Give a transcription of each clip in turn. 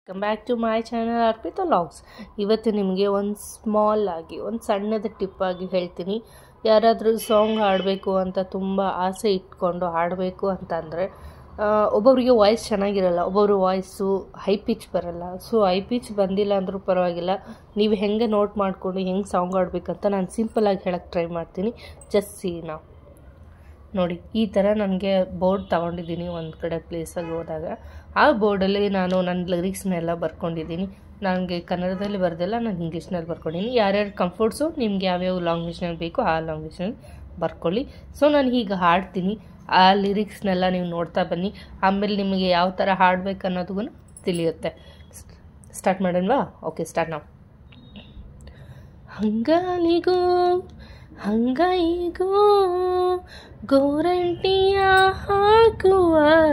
welcome back to my channel Arpita logs ಇವತ್ತು ನಿಮಗೆ ಒಂದು ಸ್ಮಾಲ್ ಆಗಿ ಒಂದು ಸಣ್ಣದ ಟಿಪ್ ಆಗಿ ಹೇಳ್ತೀನಿ ಯಾರಾದರೂ ಸಾಂಗ್ ಹಾಡಬೇಕು ಅಂತ ತುಂಬ ಆಸೆ ಇಟ್ಕೊಂಡು ಹಾಡಬೇಕು ಅಂತಂದರೆ ಒಬ್ಬೊಬ್ಬರಿಗೆ ವಾಯ್ಸ್ ಚೆನ್ನಾಗಿರಲ್ಲ ಒಬ್ಬೊಬ್ರು ವಾಯ್ಸು ಹೈ ಪಿಚ್ ಬರಲ್ಲ ಸೊ ಹೈ ಪಿಚ್ ಬಂದಿಲ್ಲ ಅಂದರೂ ಪರವಾಗಿಲ್ಲ ನೀವು ಹೆಂಗೆ ನೋಟ್ ಮಾಡಿಕೊಂಡು ಹೆಂಗೆ ಸಾಂಗ್ ಹಾಡ್ಬೇಕಂತ ನಾನು ಸಿಂಪಲಾಗಿ ಹೇಳಕ್ಕೆ ಟ್ರೈ ಮಾಡ್ತೀನಿ ಜಸ್ಟ್ ಸಿ ನಾವು ನೋಡಿ ಈ ಥರ ನನಗೆ ಬೋರ್ಡ್ ತೊಗೊಂಡಿದ್ದೀನಿ ಒಂದು ಕಡೆ ಪ್ಲೇಸಾಗಿ ಹೋದಾಗ ಆ ಬೋರ್ಡಲ್ಲಿ ನಾನು ನನ್ನ ಲಿರಿಕ್ಸ್ನೆಲ್ಲ ಬರ್ಕೊಂಡಿದ್ದೀನಿ ನನಗೆ ಕನ್ನಡದಲ್ಲಿ ಬರ್ದಿಲ್ಲ ನಾನು ಇಂಗ್ಲೀಷ್ನಲ್ಲಿ ಬರ್ಕೊಂಡಿದ್ದೀನಿ ಯಾರ್ಯಾರು ಕಂಫರ್ಟ್ಸು ನಿಮ್ಗೆ ಯಾವ್ಯಾವ ಲ್ಯಾಂಗ್ವೇಜ್ನಲ್ಲಿ ಬೇಕೋ ಆ ಲ್ಯಾಂಗ್ವೇಜ್ನಲ್ಲಿ ಬರ್ಕೊಳ್ಳಿ ಸೊ ನಾನು ಈಗ ಹಾಡ್ತೀನಿ ಆ ಲಿರಿಕ್ಸ್ನೆಲ್ಲ ನೀವು ನೋಡ್ತಾ ಬನ್ನಿ ಆಮೇಲೆ ನಿಮಗೆ ಯಾವ ಥರ ಹಾಡ್ಬೇಕು ಅನ್ನೋದಕ್ಕೂ ತಿಳಿಯುತ್ತೆ ಸ್ಟಾರ್ಟ್ ಮಾಡೋಣವಾ ಓಕೆ ಸ್ಟಾರ್ಟ್ ನಾವು ಹಂಗಾಲಿಗೂ ಹಂಗೈಗೂ ಗೋರಂಟಿಯ ಹಾಕುವ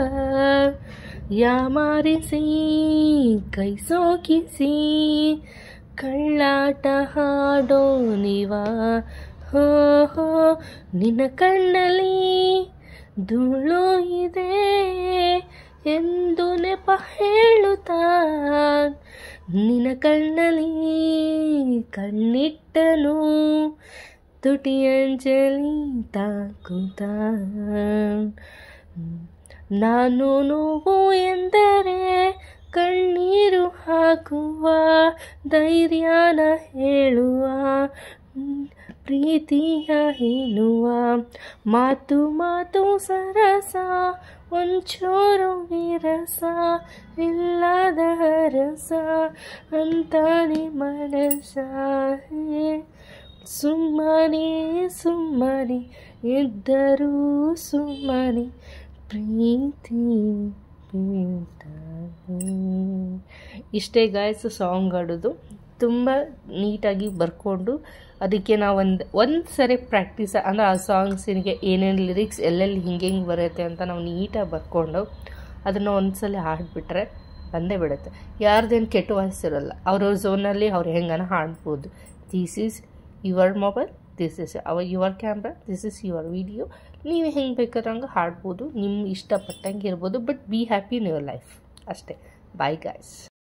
ಯಾಮಾರಿಸಿ ಕೈ ಸೋಕಿಸಿ ಕಳ್ಳಾಟ ಹಾಡೋ ನೀವ ಹೋ ಹೋ ನಿನ್ನ ಕಣ್ಣಲ್ಲಿ ಧೂಳು ಇದೆ ಎಂದು ನೆಪ ಹೇಳುತ್ತಾ ನಿನ್ನ ಕಣ್ಣಲ್ಲಿ ಕಣ್ಣಿಟ್ಟನು ತುಟಿಯಂಜಲಿ ತಾಕುತ್ತ ನಾನು ನೋವು ಎಂದರೆ ಕಣ್ಣೀರು ಹಾಕುವ ಧೈರ್ಯನ ಹೇಳುವ ಪ್ರೀತಿಯ ಹೇಳುವ ಮಾತು ಮಾತು ಸರಸ ಒಂಚೂರು ವಿರಸ ಇಲ್ಲದ ರಸ ಅಂತಾನೆ ಮನಸ ಸುಮ್ಮನೆ ಸುಮ್ಮನೆ ಇದ್ದರೂ ಸುಮ್ಮನೆ ಪ್ರೀತಿ ಇಷ್ಟೇ ಗಾಯಸು ಸಾಂಗ್ ಹಾಡೋದು ತುಂಬ ನೀಟಾಗಿ ಬರ್ಕೊಂಡು ಅದಕ್ಕೆ ನಾವು ಒಂದು ಒಂದು ಸರಿ ಪ್ರಾಕ್ಟೀಸ್ ಅಂದರೆ ಆ ಸಾಂಗ್ಸಿನಿಗೆ ಏನೇನು ಲಿರಿಕ್ಸ್ ಎಲ್ಲೆಲ್ಲಿ ಹಿಂಗೆ ಹಿಂಗೆ ಬರುತ್ತೆ ಅಂತ ನಾವು ನೀಟಾಗಿ ಬರ್ಕೊಂಡು ಅದನ್ನು ಒಂದು ಸಲ ಹಾಡಿಬಿಟ್ರೆ ಬಂದೇ ಬಿಡುತ್ತೆ ಯಾರ್ದೇನು ಕೆಟ್ಟ ವಾಯ್ಸ್ ಇರೋಲ್ಲ ಅವ್ರವ್ರ ಝೋನಲ್ಲಿ ಅವ್ರು ಹೆಂಗನ ಹಾಡ್ಬೋದು this is your mobile this is our your camera this is your video ನೀವು ಹೆಂಗೆ ಬೇಕಾದ್ರೆ ಹಂಗೆ ಹಾಡ್ಬೋದು ನಿಮ್ಮ ಇಷ್ಟಪಟ್ಟಂಗೆ ಇರ್ಬೋದು but be happy in your life ಅಷ್ಟೇ ಬಾಯ್ ಗಾಯ್ಸ್